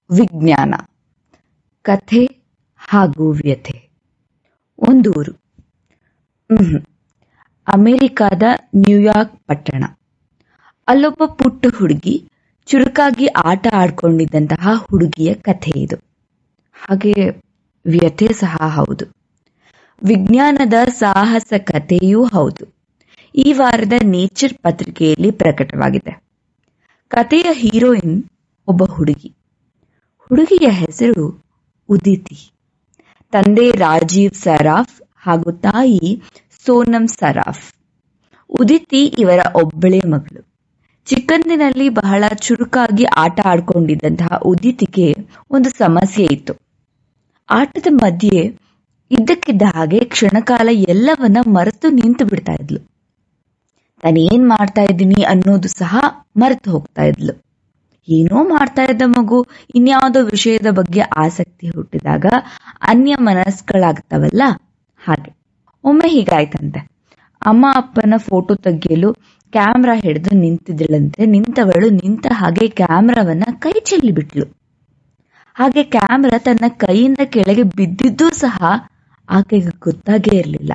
ವಿಜ್ಞಾನ ಕಥೆ ಹಾಗೂ ವ್ಯಥೆ ಒಂದೂರು ಮ್ಹೂ. ಅಮೆರಿಕಾದ ನ್ಯೂಯಾರ್ಕ್ ಪಟ್ಟಣ ಅಲ್ಲೊಬ್ಬ ಪುಟ್ಟ ಹುಡುಗಿ ಚುರುಕಾಗಿ ಆಟ ಆಡ್ಕೊಂಡಿದ್ದಂತಹ ಹುಡುಗಿಯ ಕಥೆ ಇದು ಹಾಗೆ ವ್ಯಥೆ ಸಹ ಹೌದು ವಿಜ್ಞಾನದ ಸಾಹಸ ಕಥೆಯೂ ಹೌದು ಈ ವಾರದ ನೇಚರ್ ಪತ್ರಿಕೆಯಲ್ಲಿ ಪ್ರಕಟವಾಗಿದೆ ಕಥೆಯ ಹೀರೋಯಿನ್ ಒಬ್ಬ ಹುಡುಗಿ ಹುಡುಗಿಯ ಹೆಸರು ಉದಿತಿ ತಂದೆ ರಾಜೀವ್ ಸರಾಫ್ ಹಾಗೂ ತಾಯಿ ಸೋನಂ ಸರಾಫ್ ಉದಿತಿ ಇವರ ಒಬ್ಬಳೇ ಮಗಳು ಚಿಕ್ಕಂದಿನಲ್ಲಿ ಬಹಳ ಚುರುಕಾಗಿ ಆಟ ಆಡ್ಕೊಂಡಿದ್ದಂತಹ ಉದಿತಿಗೆ ಒಂದು ಸಮಸ್ಯೆ ಇತ್ತು ಆಟದ ಮಧ್ಯೆ ಇದ್ದಕ್ಕಿದ್ದ ಹಾಗೆ ಕ್ಷಣಕಾಲ ಎಲ್ಲವನ್ನ ಮರೆತು ನಿಂತು ಬಿಡ್ತಾ ಇದ್ಲು ತಾನೇನ್ ಮಾಡ್ತಾ ಇದ್ದೀನಿ ಅನ್ನೋದು ಸಹ ಮರೆತು ಹೋಗ್ತಾ ಇದ್ಲು ಏನೋ ಮಾಡ್ತಾ ಇದ್ದ ಮಗು ಇನ್ಯಾವುದೋ ವಿಷಯದ ಬಗ್ಗೆ ಆಸಕ್ತಿ ಹುಟ್ಟಿದಾಗ ಅನ್ಯ ಮನಸ್ಕಳಾಗ್ತಾವಲ್ಲ ಹಾಗೆ ಒಮ್ಮೆ ಹೀಗಾಯ್ತಂತೆ ಅಮ್ಮ ಅಪ್ಪನ ಫೋಟೋ ತೆಗೆಯಲು ಕ್ಯಾಮ್ರಾ ಹಿಡಿದು ನಿಂತಿದ್ದಳಂತೆ ನಿಂತವಳು ನಿಂತ ಹಾಗೆ ಕ್ಯಾಮ್ರಾವನ್ನ ಕೈ ಚೆಲ್ಲಿ ಬಿಟ್ಲು ಹಾಗೆ ಕ್ಯಾಮ್ರಾ ತನ್ನ ಕೈಯಿಂದ ಕೆಳಗೆ ಬಿದ್ದಿದ್ದೂ ಸಹ ಆಕೆಗೆ ಗೊತ್ತಾಗೇ ಇರಲಿಲ್ಲ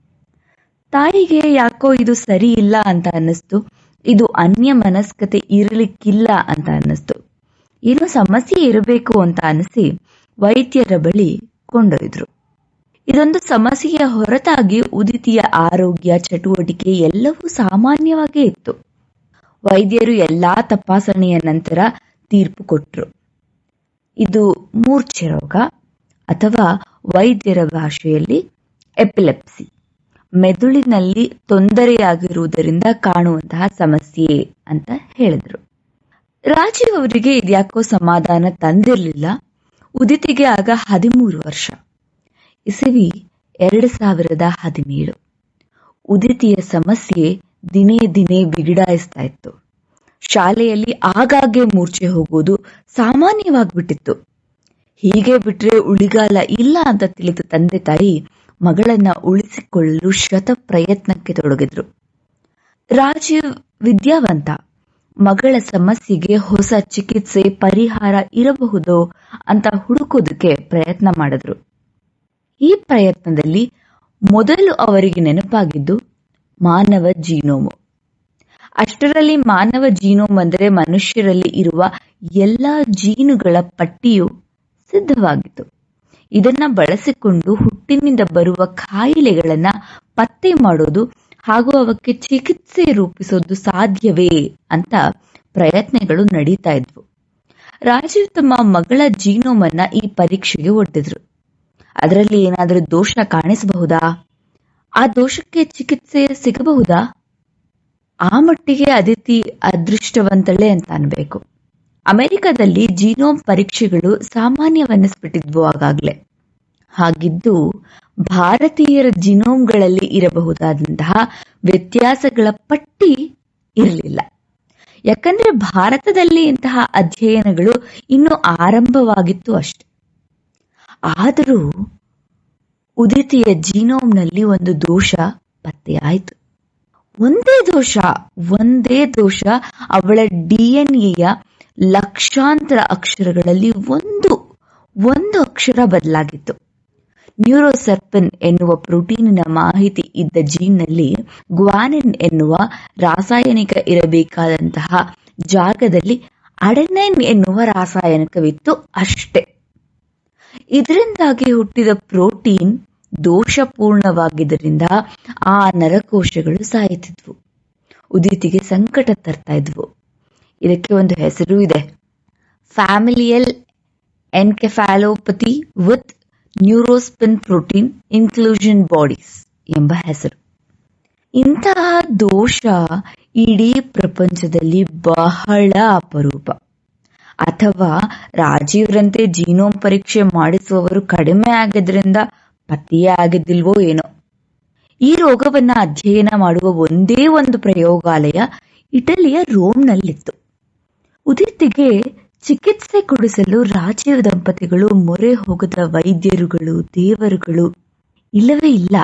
ತಾಯಿಗೆ ಯಾಕೋ ಇದು ಸರಿ ಇಲ್ಲ ಅಂತ ಅನ್ನಿಸ್ತು ಇದು ಅನ್ಯ ಮನಸ್ಕತೆ ಇರಲಿಕ್ಕಿಲ್ಲ ಅಂತ ಅನ್ನಿಸ್ತು ಏನೋ ಸಮಸ್ಯೆ ಇರಬೇಕು ಅಂತ ಅನಿಸಿ ವೈದ್ಯರ ಬಳಿ ಕೊಂಡೊಯ್ದ್ರು ಇದೊಂದು ಸಮಸ್ಯೆಯ ಹೊರತಾಗಿ ಉದಿತಿಯ ಆರೋಗ್ಯ ಚಟುವಟಿಕೆ ಎಲ್ಲವೂ ಸಾಮಾನ್ಯವಾಗೇ ಇತ್ತು ವೈದ್ಯರು ಎಲ್ಲಾ ತಪಾಸಣೆಯ ನಂತರ ತೀರ್ಪು ಕೊಟ್ರು ಇದು ಮೂರ್ಛೆ ರೋಗ ಅಥವಾ ವೈದ್ಯರ ಭಾಷೆಯಲ್ಲಿ ಎಪಿಲೆಪ್ಸಿ ಮೆದುಳಿನಲ್ಲಿ ತೊಂದರೆಯಾಗಿರುವುದರಿಂದ ಕಾಣುವಂತಹ ಸಮಸ್ಯೆ ಅಂತ ಹೇಳಿದ್ರು ರಾಜೀವ್ ಅವರಿಗೆ ಇದ್ಯಾಕೋ ಸಮಾಧಾನ ತಂದಿರಲಿಲ್ಲ ಉದಿತಿಗೆ ಆಗ ಹದಿಮೂರು ವರ್ಷ ಇಸವಿ ಎರಡು ಸಾವಿರದ ಹದಿನೇಳು ಉದಿತಿಯ ಸಮಸ್ಯೆ ದಿನೇ ದಿನೇ ಬಿಗಡಾಯಿಸ್ತಾ ಇತ್ತು ಶಾಲೆಯಲ್ಲಿ ಆಗಾಗ್ಗೆ ಮೂರ್ಛೆ ಹೋಗುವುದು ಸಾಮಾನ್ಯವಾಗ್ಬಿಟ್ಟಿತ್ತು ಹೀಗೆ ಬಿಟ್ರೆ ಉಳಿಗಾಲ ಇಲ್ಲ ಅಂತ ತಿಳಿದ ತಂದೆ ತಾಯಿ ಮಗಳನ್ನ ಉಳಿಸಿಕೊಳ್ಳಲು ಶತ ಪ್ರಯತ್ನಕ್ಕೆ ತೊಡಗಿದ್ರು ರಾಜೀವ್ ವಿದ್ಯಾವಂತ ಮಗಳ ಸಮಸ್ಯೆಗೆ ಹೊಸ ಚಿಕಿತ್ಸೆ ಪರಿಹಾರ ಇರಬಹುದೋ ಅಂತ ಹುಡುಕೋದಕ್ಕೆ ಪ್ರಯತ್ನ ಮಾಡಿದ್ರು ಈ ಪ್ರಯತ್ನದಲ್ಲಿ ಮೊದಲು ಅವರಿಗೆ ನೆನಪಾಗಿದ್ದು ಮಾನವ ಜೀನೋಮು ಅಷ್ಟರಲ್ಲಿ ಮಾನವ ಜೀನೋಮ್ ಅಂದರೆ ಮನುಷ್ಯರಲ್ಲಿ ಇರುವ ಎಲ್ಲ ಜೀನುಗಳ ಪಟ್ಟಿಯು ಸಿದ್ಧವಾಗಿತ್ತು ಇದನ್ನ ಬಳಸಿಕೊಂಡು ಹುಟ್ಟಿನಿಂದ ಬರುವ ಕಾಯಿಲೆಗಳನ್ನ ಪತ್ತೆ ಮಾಡೋದು ಹಾಗೂ ಅವಕ್ಕೆ ಚಿಕಿತ್ಸೆ ರೂಪಿಸೋದು ಸಾಧ್ಯವೇ ಅಂತ ಪ್ರಯತ್ನಗಳು ನಡೀತಾ ಇದ್ವು ರಾಜೀವ್ ತಮ್ಮ ಮಗಳ ಜೀನೋಮನ್ನ ಈ ಪರೀಕ್ಷೆಗೆ ಒಡ್ಡಿದ್ರು ಅದರಲ್ಲಿ ಏನಾದರೂ ದೋಷ ಕಾಣಿಸಬಹುದಾ ಆ ದೋಷಕ್ಕೆ ಚಿಕಿತ್ಸೆ ಸಿಗಬಹುದಾ ಆ ಮಟ್ಟಿಗೆ ಅದಿತಿ ಅದೃಷ್ಟವಂತಳೆ ಅಂತ ಅನ್ಬೇಕು ಅಮೆರಿಕದಲ್ಲಿ ಜೀನೋಮ್ ಪರೀಕ್ಷೆಗಳು ಸಾಮಾನ್ಯವನ್ನಿಸ್ಬಿಟ್ಟಿದ್ವು ಆಗಾಗ್ಲೇ ಹಾಗಿದ್ದು ಭಾರತೀಯರ ಜಿನೋಮ್ಗಳಲ್ಲಿ ಇರಬಹುದಾದಂತಹ ವ್ಯತ್ಯಾಸಗಳ ಪಟ್ಟಿ ಇರಲಿಲ್ಲ ಯಾಕಂದ್ರೆ ಭಾರತದಲ್ಲಿ ಇಂತಹ ಅಧ್ಯಯನಗಳು ಇನ್ನೂ ಆರಂಭವಾಗಿತ್ತು ಅಷ್ಟೆ ಆದರೂ ಉದಿತಿಯ ಜೀನೋಮ್ನಲ್ಲಿ ಒಂದು ದೋಷ ಪತ್ತೆಯಾಯಿತು ಒಂದೇ ದೋಷ ಒಂದೇ ದೋಷ ಅವಳ ಡಿಎನ್ಎಯ ಲಕ್ಷಾಂತರ ಅಕ್ಷರಗಳಲ್ಲಿ ಒಂದು ಒಂದು ಅಕ್ಷರ ಬದಲಾಗಿತ್ತು ನ್ಯೂರೋಸರ್ಪನ್ ಎನ್ನುವ ಪ್ರೋಟೀನಿನ ಮಾಹಿತಿ ಇದ್ದ ಜೀನ್ನಲ್ಲಿ ಗ್ವಾನಿನ್ ಎನ್ನುವ ರಾಸಾಯನಿಕ ಇರಬೇಕಾದಂತಹ ಜಾಗದಲ್ಲಿ ಅಡೆನೈನ್ ಎನ್ನುವ ರಾಸಾಯನಿಕವಿತ್ತು ಅಷ್ಟೇ ಇದರಿಂದಾಗಿ ಹುಟ್ಟಿದ ಪ್ರೋಟೀನ್ ದೋಷಪೂರ್ಣವಾಗಿದ್ದರಿಂದ ಆ ನರಕೋಶಗಳು ಸಾಯುತ್ತಿದ್ವು ಉದಿತಿಗೆ ಸಂಕಟ ತರ್ತಾ ಇದ್ವು ಇದಕ್ಕೆ ಒಂದು ಹೆಸರು ಇದೆ familial encephalopathy with neuroserpin protein inclusion bodies ಎಂಬ ಹೆಸರು ಇಂತಹ ದೋಷ ಇಡೀ ಪ್ರಪಂಚದಲ್ಲಿ ಬಹಳ ಅಪರೂಪ ಅಥವಾ ರಾಜೀವ್ರಂತೆ ಜೀನೋಮ್ ಪರೀಕ್ಷೆ ಮಾಡಿಸುವವರು ಕಡಿಮೆ ಆಗಿದ್ರಿಂದ ಪತ್ತೆಯೇ ಆಗಿದ್ದಿಲ್ವೋ ಏನೋ ಈ ರೋಗವನ್ನ ಅಧ್ಯಯನ ಮಾಡುವ ಒಂದೇ ಒಂದು ಪ್ರಯೋಗಾಲಯ ಇಟಲಿಯ ರೋಮ್ನಲ್ಲಿತ್ತು ಉದಿತಿಗೆ ಚಿಕಿತ್ಸೆ ಕೊಡಿಸಲು ರಾಜೀವ್ ದಂಪತಿಗಳು ಮೊರೆ ಹೋಗದ ವೈದ್ಯರುಗಳು ದೇವರುಗಳು ಇಲ್ಲವೇ ಇಲ್ಲ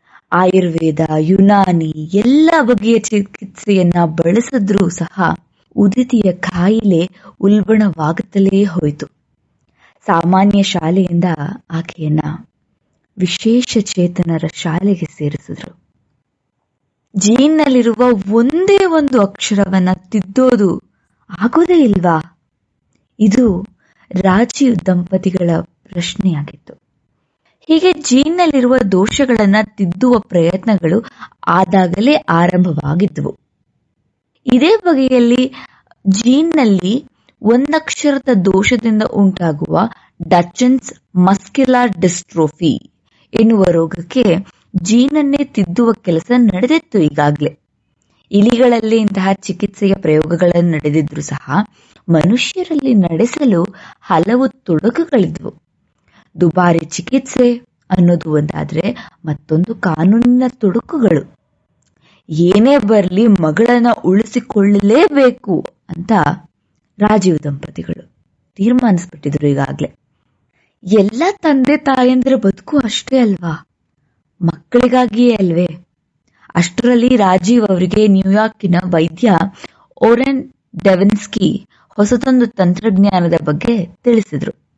ಆಯುರ್ವೇದ ಯುನಾನಿ ಎಲ್ಲ ಬಗೆಯ ಚಿಕಿತ್ಸೆಯನ್ನ ಬಳಸಿದ್ರೂ ಸಹ ಉದಿತಿಯ ಕಾಯಿಲೆ ಉಲ್ಬಣವಾಗುತ್ತಲೇ ಹೋಯಿತು ಸಾಮಾನ್ಯ ಶಾಲೆಯಿಂದ ಆಕೆಯನ್ನ ವಿಶೇಷ ಚೇತನರ ಶಾಲೆಗೆ ಸೇರಿಸಿದ್ರು ಜೀನ್ನಲ್ಲಿರುವ ಒಂದೇ ಒಂದು ಅಕ್ಷರವನ್ನ ತಿದ್ದೋದು ಆಗೋದೇ ಇಲ್ವಾ ಇದು ರಾಜೀವ್ ದಂಪತಿಗಳ ಪ್ರಶ್ನೆಯಾಗಿತ್ತು ಹೀಗೆ ಜೀನ್ನಲ್ಲಿರುವ ದೋಷಗಳನ್ನ ತಿದ್ದುವ ಪ್ರಯತ್ನಗಳು ಆದಾಗಲೇ ಆರಂಭವಾಗಿದ್ದವು ಇದೇ ಬಗೆಯಲ್ಲಿ ಜೀನ್ನಲ್ಲಿ ಒಂದಕ್ಷರದ ದೋಷದಿಂದ ಉಂಟಾಗುವ ಡಚನ್ಸ್ ಮಸ್ಕ್ಯುಲಾರ್ ಡಿಸ್ಟ್ರೋಫಿ ಎನ್ನುವ ರೋಗಕ್ಕೆ ಜೀನನ್ನೇ ತಿದ್ದುವ ಕೆಲಸ ನಡೆದಿತ್ತು ಈಗಾಗಲೇ ಇಲಿಗಳಲ್ಲಿ ಇಂತಹ ಚಿಕಿತ್ಸೆಯ ಪ್ರಯೋಗಗಳನ್ನು ನಡೆದಿದ್ರು ಸಹ ಮನುಷ್ಯರಲ್ಲಿ ನಡೆಸಲು ಹಲವು ತೊಡಕುಗಳಿದ್ವು ದುಬಾರಿ ಚಿಕಿತ್ಸೆ ಅನ್ನೋದು ಒಂದಾದ್ರೆ ಮತ್ತೊಂದು ಕಾನೂನಿನ ತೊಡಕುಗಳು ಏನೇ ಬರಲಿ ಮಗಳನ್ನ ಉಳಿಸಿಕೊಳ್ಳಲೇಬೇಕು ಅಂತ ರಾಜೀವ್ ದಂಪತಿಗಳು ತೀರ್ಮಾನಿಸ್ಬಿಟ್ಟಿದ್ರು ಈಗಾಗ್ಲೇ ಎಲ್ಲ ತಂದೆ ತಾಯಂದಿರ ಬದುಕು ಅಷ್ಟೇ ಅಲ್ವಾ ಮಕ್ಕಳಿಗಾಗಿಯೇ ಅಲ್ವೇ ಅಷ್ಟರಲ್ಲಿ ರಾಜೀವ್ ಅವರಿಗೆ ನ್ಯೂಯಾರ್ಕಿನ ವೈದ್ಯ ಓರೆನ್ ಡೆವೆನ್ಸ್ಕಿ ಹೊಸದೊಂದು ತಂತ್ರಜ್ಞಾನದ ಬಗ್ಗೆ ತಿಳಿಸಿದ್ರು